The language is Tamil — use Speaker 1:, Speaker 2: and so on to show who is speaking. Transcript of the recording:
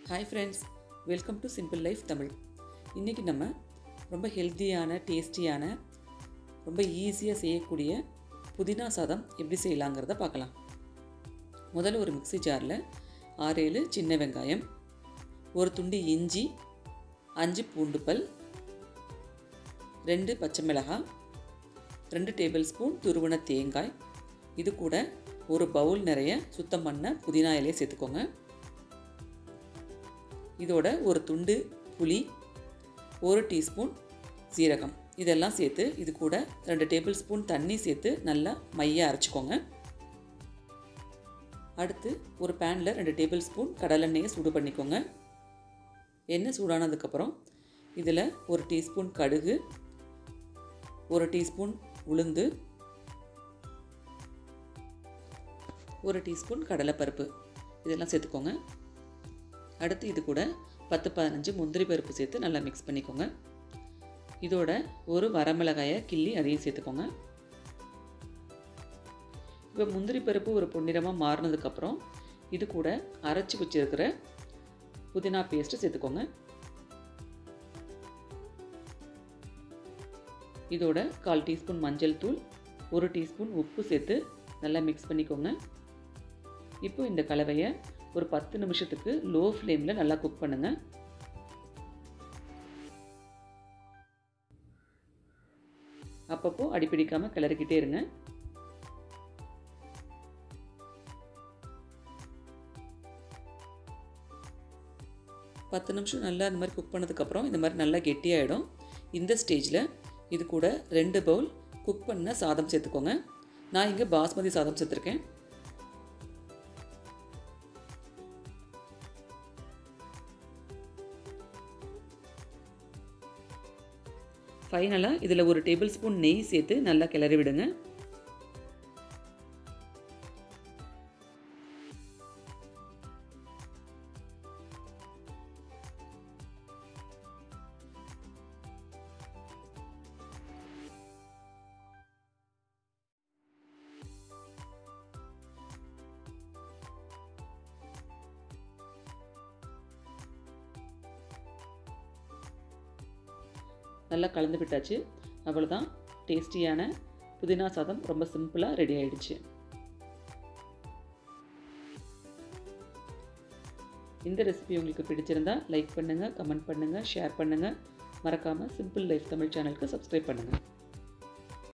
Speaker 1: hi friends welcome to simple life Tamil இன்றைக்கி நம்ம ரொம்ப ஹெல்த்தியான டேஸ்டியான ரொம்ப ஈஸியாக செய்யக்கூடிய புதினா சாதம் எப்படி செய்யலாங்கிறத பார்க்கலாம் முதல்ல ஒரு மிக்ஸி ஜாரில் ஆறு ஏழு சின்ன வெங்காயம் ஒரு துண்டு இஞ்சி அஞ்சு பூண்டு பல் ரெண்டு பச்சை மிளகாய் ரெண்டு டேபிள் ஸ்பூன் துருவன தேங்காய் இது கூட ஒரு பவுல் நிறைய சுத்தம் பண்ண புதினா இலையை சேர்த்துக்கோங்க இதோட ஒரு துண்டு புளி ஒரு டீஸ்பூன் சீரகம் இதெல்லாம் சேர்த்து இது கூட ரெண்டு டேபிள் ஸ்பூன் தண்ணி சேர்த்து நல்லா மைய அரைச்சிக்கோங்க அடுத்து ஒரு பேனில் ரெண்டு டேபிள் ஸ்பூன் கடலெண்ணெயை சூடு பண்ணிக்கோங்க எண்ணெய் சூடானதுக்கப்புறம் இதில் ஒரு டீஸ்பூன் கடுகு ஒரு டீஸ்பூன் உளுந்து ஒரு டீஸ்பூன் கடலைப்பருப்பு இதெல்லாம் சேர்த்துக்கோங்க அடுத்து இது கூட பத்து பதினஞ்சு முந்திரி பருப்பு சேர்த்து நல்லா மிக்ஸ் பண்ணிக்கோங்க இதோட ஒரு வரமிளகாயை கிள்ளி அதையும் சேர்த்துக்கோங்க இப்போ முந்திரி பருப்பு ஒரு பொன்னிறமாக மாறினதுக்கப்புறம் இது கூட அரைச்சி வச்சிருக்கிற புதினா பேஸ்ட்டு சேர்த்துக்கோங்க இதோட கால் டீஸ்பூன் மஞ்சள் தூள் ஒரு டீஸ்பூன் உப்பு சேர்த்து நல்லா மிக்ஸ் பண்ணிக்கோங்க இப்போ இந்த கலவையை ஒரு பத்து நிமிஷத்துக்கு லோ ஃப்ளேமில் நல்லா குக் பண்ணுங்கள் அப்பப்போ அடிப்பிடிக்காமல் கிளறிக்கிட்டே இருங்க பத்து நிமிஷம் நல்லா இந்த மாதிரி குக் பண்ணதுக்கப்புறம் இந்த மாதிரி நல்லா கெட்டியாயிடும் இந்த ஸ்டேஜில் இது கூட ரெண்டு பவுல் குக் பண்ண சாதம் சேர்த்துக்கோங்க நான் இங்கே பாஸ்மதி சாதம் சேர்த்துருக்கேன் ஃபைனலாக இதில் ஒரு டேபிள் ஸ்பூன் நெய் சேர்த்து நல்லா கிளறி விடுங்க நல்லா கலந்து விட்டாச்சு அவ்வளோதான் டேஸ்டியான புதினா சாதம் ரொம்ப சிம்பிளாக ரெடி ஆயிடுச்சு இந்த ரெசிபி உங்களுக்கு பிடிச்சிருந்தா லைக் பண்ணுங்கள் கமெண்ட் பண்ணுங்கள் ஷேர் பண்ணுங்கள் மறக்காமல் சிம்பிள் லைஃப் தமிழ் சேனலுக்கு சப்ஸ்கிரைப் பண்ணுங்கள்